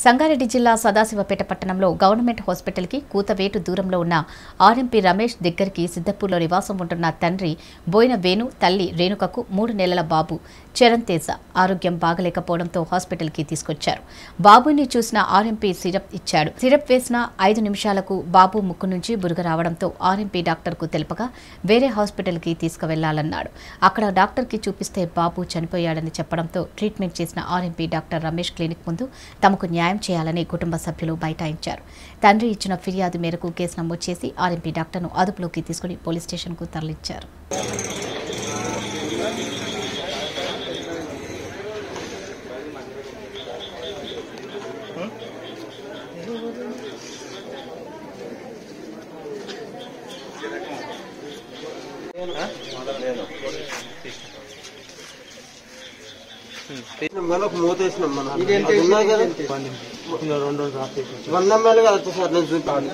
సంగారెడ్డి జిల్లా సదాశివపేట పట్టణంలో గవర్నమెంట్ హాస్పిటల్కి కూతవేటు దూరంలో ఉన్న ఆర్ఎంపీ రమేష్ దగ్గరికి సిద్దపూర్లో నివాసం ఉంటున్న తండ్రి బోయిన వేణు తల్లి రేణుకకు మూడు నెలల బాబు చరణ్ తేజ ఆరోగ్యం బాగలేకపోవడంతో హాస్పిటల్కి తీసుకొచ్చారు బాబుని చూసిన ఆర్ఎంపీ సిరప్ ఇచ్చాడు సిరప్ వేసిన ఐదు నిమిషాలకు బాబు ముక్కు నుంచి బురగ రావడంతో ఆర్ఎంపీ డాక్టర్కు తెలుపగా వేరే హాస్పిటల్కి తీసుకువెళ్లాలన్నాడు అక్కడ డాక్టర్కి చూపిస్తే బాబు చనిపోయాడని చెప్పడంతో ట్రీట్మెంట్ చేసిన ఆర్ఎంపీ డాక్టర్ రమేష్ క్లినిక్ ముందు తమకు న్యాయం చేయాలని కుటుంబ సభ్యులు బైఠాయించారు తండ్రి ఇచ్చిన ఫిర్యాదు మేరకు కేసు నమోదు చేసి ఆర్ఎంపీ డాక్టర్ను అదుపులోకి తీసుకుని పోలీస్ స్టేషన్కు తరలించారు వేసినాం కానీ ఒక మూత వేసినాం మనం అది ఉన్నాయి కదా వన్ ఎంఎల్ కదా సార్ నేను చూపాను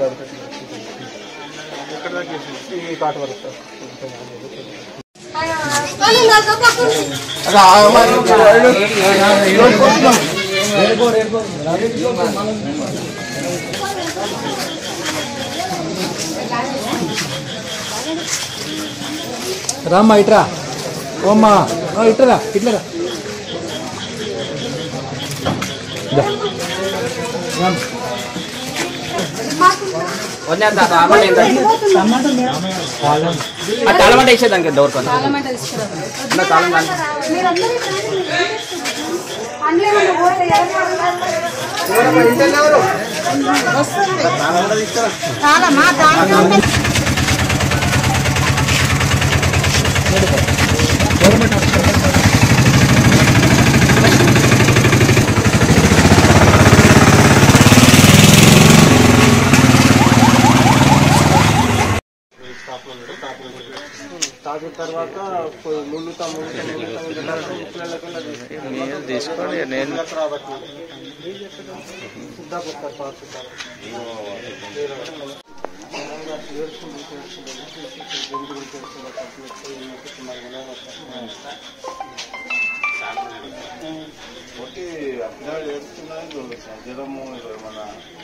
ఈ కాటు వరకు సార్. రామ్మా ఇట్రా ఓమ్మా ఆ, ఇట్లరా ఇట్లరా దా. రామ్. తాళమంట ఇచ్చేదానికి దౌర్కొని తాకిన తర్వాత పోయి ముళ్ళుతా ముళ్ళుతా ముళ్ళుతా ముళ్ళుతా ముక్కులకెళ్ళి తీసుకెళ్ళి తీసుకోండి నేను సిద్ధాపు సార్ పాస్ సార్ ఒకటి అప్డేట్ చేస్తున్నాయి చూడండి సార్ జ్వరము ఏమన్నా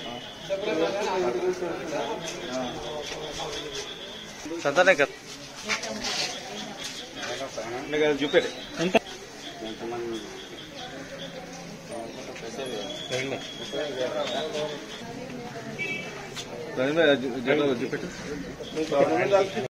సంతానే కదా చూపెట్టు చూపెట్టు గవర్నమెంట్